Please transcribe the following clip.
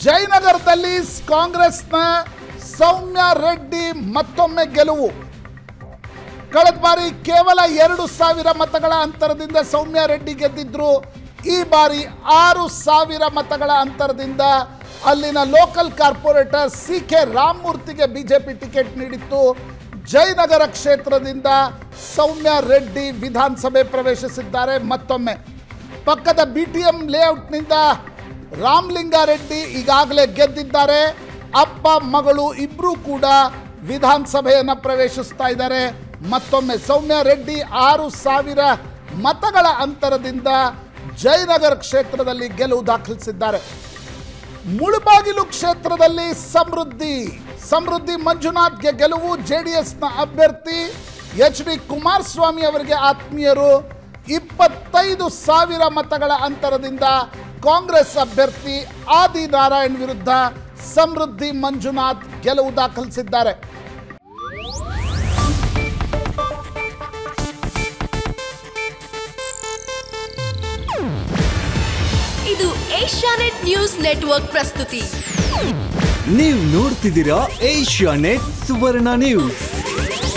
ಜಯನಗರದಲ್ಲಿ ಕಾಂಗ್ರೆಸ್ನ ಸೌಮ್ಯ ರೆಡ್ಡಿ ಮತ್ತೊಮ್ಮೆ ಗೆಲುವು ಕಳೆದ ಬಾರಿ ಕೇವಲ ಎರಡು ಸಾವಿರ ಮತಗಳ ಅಂತರದಿಂದ ಸೌಮ್ಯ ರೆಡ್ಡಿ ಗೆದ್ದಿದ್ರು ಈ ಬಾರಿ ಆರು ಸಾವಿರ ಮತಗಳ ಅಂತರದಿಂದ ಅಲ್ಲಿನ ಲೋಕಲ್ ಕಾರ್ಪೊರೇಟರ್ ಸಿ ಕೆ ರಾಮಮೂರ್ತಿಗೆ ಬಿಜೆಪಿ ಟಿಕೆಟ್ ನೀಡಿತ್ತು ಜಯನಗರ ಕ್ಷೇತ್ರದಿಂದ ಸೌಮ್ಯ ರೆಡ್ಡಿ ವಿಧಾನಸಭೆ ಪ್ರವೇಶಿಸಿದ್ದಾರೆ ಮತ್ತೊಮ್ಮೆ ಪಕ್ಕದ ಬಿ ಟಿ ಎಂ ಲೇಔಟ್ನಿಂದ ರಾಮಲಿಂಗಾರೆಡ್ಡಿ ಈಗಾಗಲೇ ಗೆದ್ದಿದ್ದಾರೆ ಅಪ್ಪ ಮಗಳು ಇಬ್ಬರೂ ಕೂಡ ವಿಧಾನಸಭೆಯನ್ನು ಪ್ರವೇಶಿಸ್ತಾ ಇದ್ದಾರೆ ಮತ್ತೊಮ್ಮೆ ಸೌಮ್ಯ ರೆಡ್ಡಿ ಆರು ಸಾವಿರ ಮತಗಳ ಅಂತರದಿಂದ ಜಯನಗರ ಕ್ಷೇತ್ರದಲ್ಲಿ ಗೆಲುವು ದಾಖಲಿಸಿದ್ದಾರೆ ಮುಳುಬಾಗಿಲು ಕ್ಷೇತ್ರದಲ್ಲಿ ಸಮೃದ್ಧಿ ಸಮೃದ್ಧಿ ಮಂಜುನಾಥ್ಗೆ ಗೆಲುವು ಜೆಡಿಎಸ್ನ ಅಭ್ಯರ್ಥಿ ಎಚ್ ಡಿ ಕುಮಾರಸ್ವಾಮಿ ಅವರಿಗೆ ಆತ್ಮೀಯರು ಇಪ್ಪತ್ತೈದು ಸಾವಿರ ಮತಗಳ ಅಂತರದಿಂದ ಕಾಂಗ್ರೆಸ್ ಅಭ್ಯರ್ಥಿ ಆದಿ ನಾರಾಯಣ್ ವಿರುದ್ಧ ಸಮೃದ್ಧಿ ಮಂಜುನಾಥ್ ಗೆಲುವು ದಾಖಲಿಸಿದ್ದಾರೆ ಇದು ಏಷ್ಯಾನೆಟ್ ನ್ಯೂಸ್ ನೆಟ್ವರ್ಕ್ ಪ್ರಸ್ತುತಿ ನೀವು ನೋಡ್ತಿದ್ದೀರಾ ಏಷ್ಯಾ ನೆಟ್ ಸುವರ್ಣ ನ್ಯೂಸ್